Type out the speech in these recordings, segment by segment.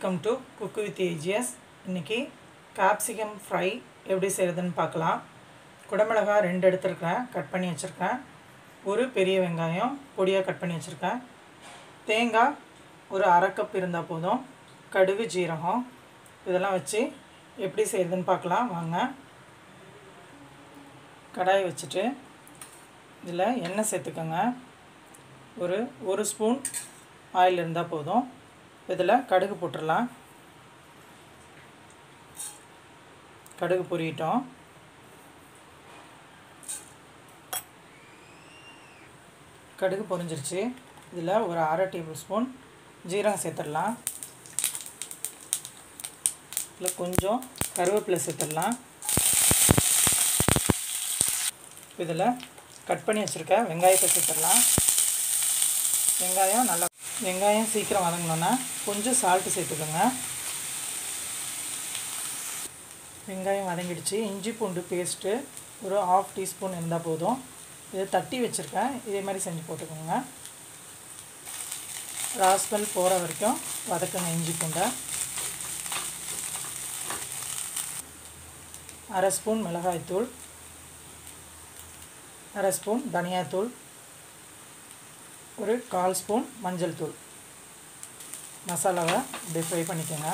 welcome to cook with AGS இன்றைக்கி capsicum fry எப்படி செய்கிறதுன்னு பார்க்கலாம் குடமிளகா ரெண்டு எடுத்துருக்கேன் கட் பண்ணி வச்சுருக்கேன் ஒரு பெரிய வெங்காயம் பொடியாக கட் பண்ணி வச்சுருக்கேன் தேங்காய் ஒரு அரை கப் இருந்தால் போதும் கடுகு ஜீரகம் இதெல்லாம் வச்சு எப்படி செய்கிறதுன்னு பார்க்கலாம் வாங்க கடாய் வச்சுட்டு இதில் எண்ணெய் சேர்த்துக்கோங்க ஒரு ஒரு ஸ்பூன் ஆயில் இருந்தால் போதும் இதில் கடுகு போட்டுடலாம் கடுகு பொரியட்டும் கடுகு பொரிஞ்சிருச்சு இதில் ஒரு அரை டேபிள் ஸ்பூன் ஜீரகம் சேர்த்துடலாம் இதில் கொஞ்சம் கருவேப்பிலை சேர்த்துடலாம் இதில் கட் பண்ணி வச்சுருக்க வெங்காயத்தை சேர்த்துடலாம் வெங்காயம் நல்லா வெங்காயம் சீக்கிரம் வதங்கணுன்னா கொஞ்சம் சால்ட்டு சேர்த்துக்கோங்க வெங்காயம் வதங்கிடுச்சு இஞ்சி பூண்டு பேஸ்ட்டு ஒரு ஆஃப் டீஸ்பூன் இருந்தால் போதும் இதை தட்டி வச்சுருக்கேன் இதே மாதிரி செஞ்சு போட்டுக்கோங்க ராஸ்பல் போகிற வரைக்கும் வதக்குங்க இஞ்சி பூண்டை அரை ஸ்பூன் மிளகாய்த்தூள் அரை ஸ்பூன் தனியாத்தூள் ஒரு கால் ஸ்பூன் மஞ்சள் தூள் மசாலாவை இப்படி ஃப்ரை பண்ணிக்கோங்க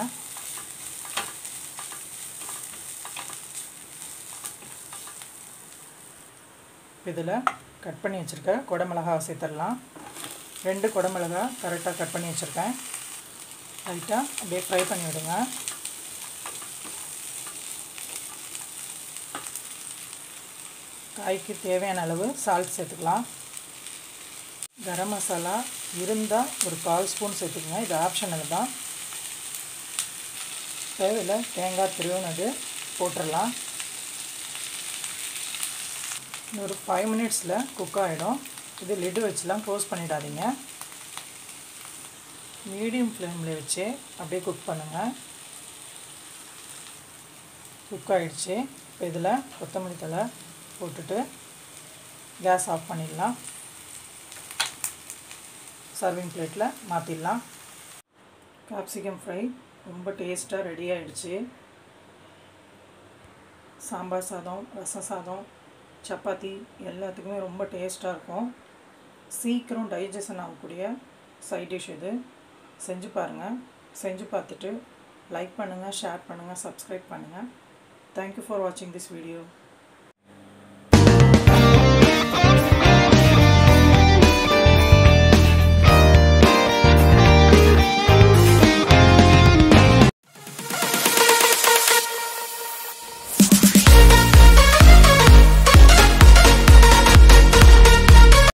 இதில் கட் பண்ணி வச்சுருக்க குடமிளகாவை சேர்த்துடலாம் ரெண்டு குடமிளகா கரெக்டாக கட் பண்ணி வச்சுருக்கேன் லைட்டாக அப்படியே ஃப்ரை பண்ணி விடுங்க காய்க்கு தேவையான அளவு சால்ட் சேர்த்துக்கலாம் கரம் மசாலா இருந்தால் ஒரு கால் ஸ்பூன் சேர்த்துக்கோங்க இது ஆப்ஷனல் தான் தேவையில் தேங்காய் திருவினது போட்டுடலாம் ஒரு ஃபைவ் மினிட்ஸில் குக் ஆகிடும் இது லிட்டு வச்சுலாம் க்ளோஸ் பண்ணிடாதீங்க மீடியம் ஃப்ளேமில் வச்சு அப்படியே குக் பண்ணுங்கள் குக் ஆகிடுச்சு இப்போ இதில் கொத்தமல்லி தலை போட்டுட்டு கேஸ் ஆஃப் பண்ணிடலாம் சர்விங் பிளேட்டில் மாற்றிடலாம் கேப்சிகம் ஃப்ரை ரொம்ப டேஸ்ட்டாக ரெடி ஆகிடுச்சு சாம்பார் சாதம் ரசம் சாதம் சப்பாத்தி எல்லாத்துக்குமே ரொம்ப டேஸ்ட்டாக இருக்கும் சீக்கிரம் டைஜஷன் ஆகக்கூடிய சைட் டிஷ் இது செஞ்சு பாருங்கள் செஞ்சு பார்த்துட்டு லைக் பண்ணுங்கள் ஷேர் பண்ணுங்கள் சப்ஸ்கிரைப் பண்ணுங்கள் தேங்க்யூ ஃபார் வாட்சிங் திஸ் வீடியோ